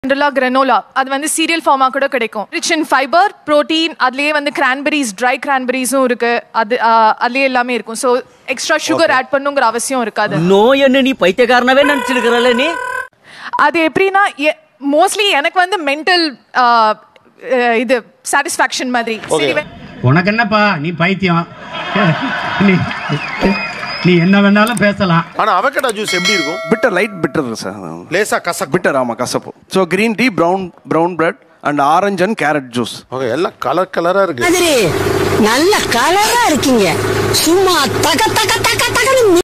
ஜென்ரலாக கிரனோலா அது வந்து சீரியல் ஃபார்மாக கூட கிடைக்கும் ரிச் இன் ஃபைபர் ப்ரோட்டீன் அதுலேயே வந்து கிரான்பெரிஸ் ட்ரை கிரான்பெரிஸும் இருக்கு அது ஆஹ், அதுலயே எல்லாமே இருக்கும் ஸோ எக்ஸ்ட்ரா சுகர் ஆட் பண்ணுங்கிற அவசியம் இருக்காது நோய் என்ன நீ பைத்தியக்காரனவே நினைச்சிருக்கிறல்ல நீ அது எப்படின்னா மோஸ்ட்லி எனக்கு வந்து மென்டல் இது சாட்டிஸ்ஃபேக்ஷன் மாதிரி சரி வே- உனக்கு என்னப்பா நீ பைத்தியம் நீ நீ என்ன வேணாலும் பேசலாம் ஆனா அவகடா ஜூஸ் எப்படி இருக்கும் பிட்டர் லைட் பிட்டர் சார் லேசா கசக்கு பிட்டர் ஆமாம் கசப்பு so green tea brown brown bread and orange and carrot juice okay எல்லாம் கலர் கலரா இருக்கு மாதிரி நல்ல கலரா இருக்கீங்க சும்மா தக தக தக தகன்னு